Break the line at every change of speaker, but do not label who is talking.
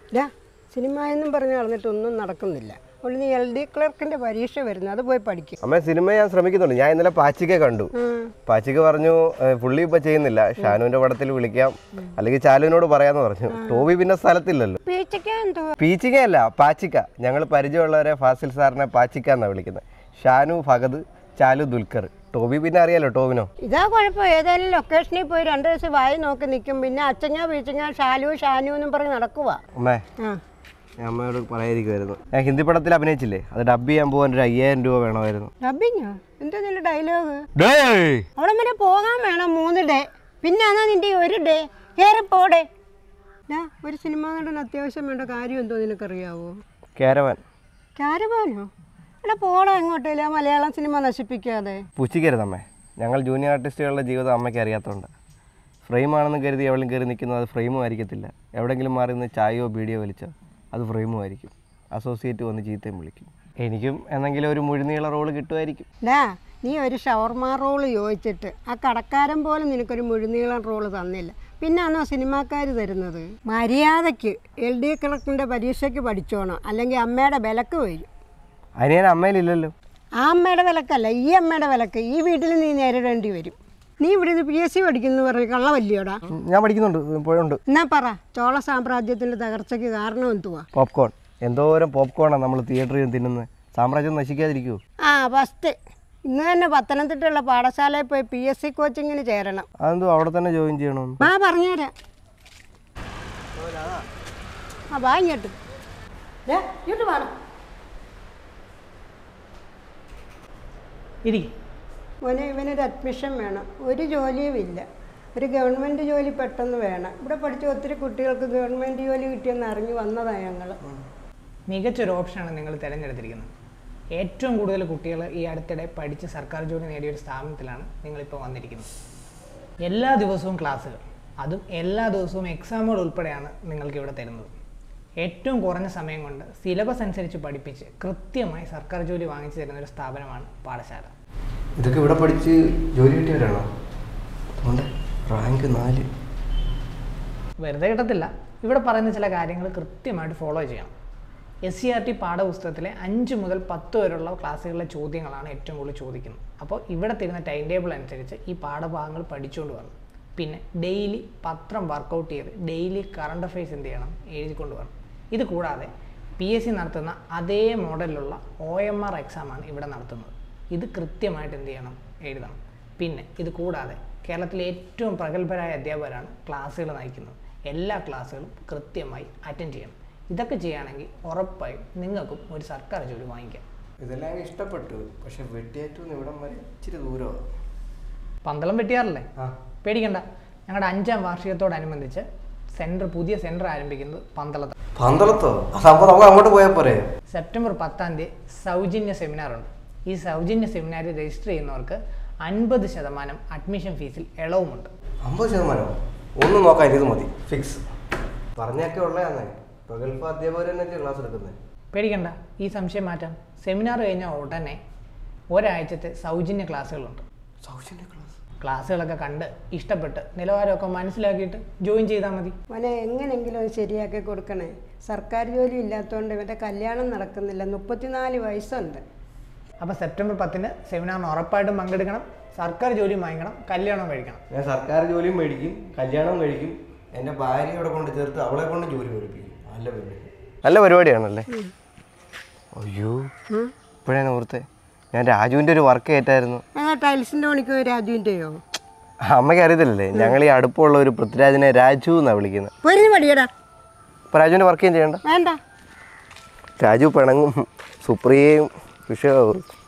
ഇല്ല സിനിമ എന്നും പറഞ്ഞ് നടന്നിട്ടൊന്നും നടക്കുന്നില്ല അതുകൊണ്ട് നീ എൽ ഡി ക്ലർക്കിൻ്റെ പരീക്ഷ വരുന്നു അത് പോയി പഠിക്കും
അമ്മ സിനിമ ഞാൻ ശ്രമിക്കുന്നുണ്ട് ഞാൻ ഇന്നലെ പാച്ചിക്ക കണ്ടു പാച്ചിക്ക പറഞ്ഞു "ഏ, പുള്ളി ഇപ്പൊ ചെയ്യുന്നില്ല ഷാനുവിന്റെ പടത്തിൽ വിളിക്കാം അല്ലെങ്കിൽ ചാലുവിനോട് പറയാന്ന് പറഞ്ഞു ടോബി പിന്നെ സ്ഥലത്തില്ലല്ലോ
പീച്ചയ്ക്ക് എന്തുവാ
പീച്ചിക്കയല്ല പാച്ചിക്ക ഞങ്ങൾ പരിചയമുള്ളവരെ ഫാസിൽ സാറിനെ പാച്ചിക്ക എന്നാണ് വിളിക്കുന്നത് ഷാനു ഫഹദ് ചാലു ദുൽഖർ ടോബി പിന്നെ അറിയാലോ ടോവിനോ
ഇതാ കുഴപ്പം ഏതെങ്കിലും ലൊക്കേഷനിൽ പോയി രണ്ട് ദിവസം വായി നോക്കി നിൽക്കും പിന്നെ അച്ചങ്ങ പീച്ചങ്ങ ഷാലു ഷാനു എന്നും പറഞ്ഞ് നടക്കുക
അമ്മേ
ആ
ഞാൻ അമ്മയോട് പറയാതിരിക്കുമായിരുന്നു ഞാൻ ഹിന്ദി പടത്തിൽ അഭിനയിച്ചില്ലേ അത് ഡബ് ചെയ്യാൻ പോകാൻ ഒരു അയ്യായിരം രൂപ വേണമായിരുന്നു
ഡബിങ്ങോ എന്താ നിന്റെ ഡയലോഗ്
ഡേയ്
അവിടെ വരെ പോകാൻ വേണം മൂന്ന് ഡേ പിന്നെ എന്നാ നിന്റെ ഈ ഒരു ഡേ കയറി പോടേ ഡാ ഒരു സിനിമ നടൻ അത്യാവശ്യം വേണ്ട കാര്യം എന്തോ നിനക്കറിയാവോ
കാരവാൻ
ക്യാരവാനോ എടാ പോടാ എങ്ങോട്ടില്ല മലയാളം സിനിമ നശിപ്പിക്കാതെ
പുച്ഛിക്കരുതമ്മേ ഞങ്ങൾ ജൂനിയർ ആർട്ടിസ്റ്റുകളുടെ ജീവിതം അമ്മയ്ക്ക് അറിയാത്തതുകൊണ്ട് ഫ്രെയിമാണെന്ന് കരുതി എവിടെയും കയറി നിൽക്കുന്നത് അത് ഫ്രെയിമും ആയിരിക്കത്തില്ല എവിടെയെങ്കിലും മാറി നിന്ന് ചായയോ ബീഡിയോ വലിച്ചോ അത് ഫ്രെയിമും ആയിരിക്കും അസോസിയേറ്റ് വന്ന് ചീത്തയും വിളിക്കും എനിക്കും എന്തെങ്കിലും ഒരു മുഴുനീള റോള് കിട്ടുമായിരിക്കും
ഡാ നീ ഒരു ഷവർമ റോള് ചോദിച്ചിട്ട് ആ കടക്കാരൻ പോലും നിനക്കൊരു മുഴുനീളം റോള് തന്നില്ല പിന്നാണോ സിനിമാക്കാർ തരുന്നത് മര്യാദയ്ക്ക് എൽ ഡി ക്ലർക്കിൻ്റെ പരീക്ഷയ്ക്ക് പഠിച്ചോണം അല്ലെങ്കിൽ അമ്മയുടെ വിലക്ക് വരും
അതിന് ഞാൻ അമ്മയിലില്ലല്ലോ
ആ അമ്മയുടെ വിലക്കല്ല ഈ അമ്മയുടെ വിലക്ക് ഈ വീട്ടിൽ നീ നേരിടേണ്ടി വരും നീ ഇവിടെ നിന്ന് പി എസ് സി പഠിക്കുന്നു പറഞ്ഞ് കള്ളവല്ലിയോടാ
ഉം, ഞാൻ പഠിക്കുന്നുണ്ട് ഇപ്പോഴുണ്ട്
എന്നാ പറ ചോള സാമ്രാജ്യത്തിൻ്റെ തകർച്ചയ്ക്ക് കാരണം എന്തുവാ
പോപ്കോൺ എന്തോരം പോപ്കോണാണ് നമ്മൾ തിയേറ്ററിൽ തിന്നുന്നത് സാമ്രാജ്യം നശിക്കാതിരിക്കുമോ
ആ ഫസ്റ്റ് ഇന്ന് തന്നെ പത്തനംതിട്ടയുള്ള പാഠശാലയിൽ പോയി പി എസ് സി കോച്ചിങ്ങിന് ചേരണം
അതെന്തോ അവിടെ തന്നെ ജോയിൻ ചെയ്യണമെന്ന്
വാ പറഞ്ഞുതരാം ആ വാ ഇങ്ങോട്ട് ദേ, ഇങ്ങോട്ട് വേണം
ഇരിക്കും
മോനെ ഇവനൊരു അഡ്മിഷൻ വേണം ഒരു ജോലിയും ഇല്ല ഒരു ഗവൺമെൻറ് ജോലി പെട്ടെന്ന് വേണം ഇവിടെ പഠിച്ച ഒത്തിരി കുട്ടികൾക്ക് ഗവൺമെൻറ് ജോലി കിട്ടിയെന്ന് അറിഞ്ഞു വന്നതാണ് ഞങ്ങൾ
മികച്ചൊരു ഓപ്ഷനാണ് നിങ്ങൾ തിരഞ്ഞെടുത്തിരിക്കുന്നത് ഏറ്റവും കൂടുതൽ കുട്ടികൾ ഈ അടുത്തിടെ പഠിച്ച് സർക്കാർ ജോലി നേടിയ ഒരു സ്ഥാപനത്തിലാണ് നിങ്ങളിപ്പോൾ വന്നിരിക്കുന്നത് എല്ലാ ദിവസവും ക്ലാസ്സുകൾ അതും എല്ലാ ദിവസവും എക്സാമുകൾ ഉൾപ്പെടെയാണ് നിങ്ങൾക്ക് ഇവിടെ തരുന്നത് ഏറ്റവും കുറഞ്ഞ സമയം കൊണ്ട് സിലബസ് അനുസരിച്ച് പഠിപ്പിച്ച് കൃത്യമായി സർക്കാർ ജോലി വാങ്ങിച്ചു തരുന്ന ഒരു സ്ഥാപനമാണ് പാഠശാല
ഇതൊക്കെ ഇവിടെ പഠിച്ച് ജോലി കിട്ടിയവരാണോ അതുകൊണ്ട് റാങ്ക് നാല്
വെറുതെ കിട്ടത്തില്ല ഇവിടെ പറയുന്ന ചില കാര്യങ്ങൾ കൃത്യമായിട്ട് ഫോളോ ചെയ്യണം എസ് സി ആർ ടി പാഠപുസ്തകത്തിലെ അഞ്ച് മുതൽ പത്ത് വരെയുള്ള ക്ലാസ്സുകളിലെ ചോദ്യങ്ങളാണ് ഏറ്റവും കൂടുതൽ ചോദിക്കുന്നത് അപ്പോൾ ഇവിടെ തരുന്ന ടൈം ടേബിൾ അനുസരിച്ച് ഈ പാഠഭാഗങ്ങൾ പഠിച്ചുകൊണ്ട് വരണം പിന്നെ ഡെയിലി പത്രം വർക്കൗട്ട് ചെയ്ത് ഡെയിലി കറണ്ട് അഫയേഴ്സ് എന്ത് ചെയ്യണം എഴുതിക്കൊണ്ട് വരണം ഇത് കൂടാതെ പി എസ് സി നടത്തുന്ന അതേ മോഡലിലുള്ള ഒ എം ആർ എക്സാമാണ് ഇവിടെ നടത്തുന്നത് ഇത് കൃത്യമായിട്ട് എന്ത് ചെയ്യണം എഴുതണം പിന്നെ ഇത് കൂടാതെ കേരളത്തിലെ ഏറ്റവും പ്രഗത്ഭരായ അധ്യാപകരാണ് ക്ലാസ്സുകൾ നയിക്കുന്നത് എല്ലാ ക്ലാസ്സുകളും കൃത്യമായി അറ്റൻഡ് ചെയ്യണം ഇതൊക്കെ ചെയ്യുകയാണെങ്കിൽ ഉറപ്പായും നിങ്ങൾക്കും ഒരു സർക്കാർ ജോലി വാങ്ങിക്കാം
ഇതെല്ലാം എനിക്ക് ഇഷ്ടപ്പെട്ടു പക്ഷെ വെട്ടിയേറ്റവും ഇവിടം വരെ ഇച്ചിരി ദൂരമാണ്
പന്തളം വെട്ടിയാറല്ലേ
ആ
പേടിക്കണ്ട ഞങ്ങളുടെ അഞ്ചാം വാർഷികത്തോടനുബന്ധിച്ച് സെൻറ്റർ പുതിയ സെൻറ്റർ ആരംഭിക്കുന്നത് പന്തളത്ത്
പന്തളത്തോ അതാകുമ്പോൾ നമുക്ക് അങ്ങോട്ട് പോയാൽ പോരെ
സെപ്റ്റംബർ പത്താം തീയതി സൗജന്യ സെമിനാറുണ്ട് ഈ സൗജന്യ സെമിനാറിൽ രജിസ്റ്റർ ചെയ്യുന്നവർക്ക് അൻപത് ശതമാനം അഡ്മിഷൻ ഫീസിൽ ഇളവുമുണ്ട്
അമ്പത് ശതമാനമോ ഒന്നും നോക്കാൻ ഇത് മതി ഫിക്സ് പറഞ്ഞൊക്കെ ഉള്ളതാന്നേ പ്രഗത്ഭ അധ്യാപകർ തന്നെയല്ലേ ക്ലാസ് എടുക്കുന്നത്
പേടിക്കണ്ട ഈ സംശയം മാറ്റാം സെമിനാർ കഴിഞ്ഞ ഉടനെ ഒരാഴ്ചത്തെ സൗജന്യ ക്ലാസ്സുകളുണ്ട്
സൗജന്യ ക്ലാസ്
ക്ലാസ്സുകളൊക്കെ കണ്ട് ഇഷ്ടപ്പെട്ട് നിലവാരമൊക്കെ മനസ്സിലാക്കിയിട്ട് ജോയിൻ ചെയ്താൽ മതി
മോനെ എങ്ങനെങ്കിലും അത് ശരിയാക്കി കൊടുക്കണേ സർക്കാർ ജോലി ഇല്ലാത്തതുകൊണ്ട് ഇവൻ്റെ കല്യാണം നടക്കുന്നില്ല മുപ്പത്തിനാല് വയസ്സുണ്ട്
അപ്പോൾ സെപ്റ്റംബർ പത്തിന് സെമിനാറിന് ഉറപ്പായിട്ടും പങ്കെടുക്കണം സർക്കാർ ജോലിയും വാങ്ങിക്കണം കല്യാണം കഴിക്കണം
ഞാൻ സർക്കാർ ജോലിയും മേടിക്കും കല്യാണവും കഴിക്കും എൻ്റെ ഭാര്യ അവിടെ കൊണ്ട് ചേർത്ത് അവളെ കൊണ്ട് ജോലി മേടിപ്പിക്കും നല്ല പരിപാടി നല്ല പരിപാടിയാണല്ലേ അയ്യോ ഇപ്പോഴാണ് ഓർത്തെ ഞാൻ രാജുവിൻ്റെ ഒരു വർക്ക് ഏറ്റായിരുന്നു
ആ ടൈൽസിൻ്റെ പണിക്കോ രാജുവിൻ്റെയോ
അമ്മയ്ക്ക് അറിയത്തില്ലല്ലേ ഞങ്ങൾ ഈ അടുപ്പമുള്ള ഒരു പൃഥ്വിരാജിനെ രാജു എന്നാണ് വിളിക്കുന്നത്
പൊരിഞ്ഞ് പടിയടാ
അപ്പോൾ രാജുവിൻ്റെ വർക്ക് ചെയ്യണ്ട
വേണ്ട
രാജു പിണങ്ങും സുപ്രിയയും വിഷയമാവും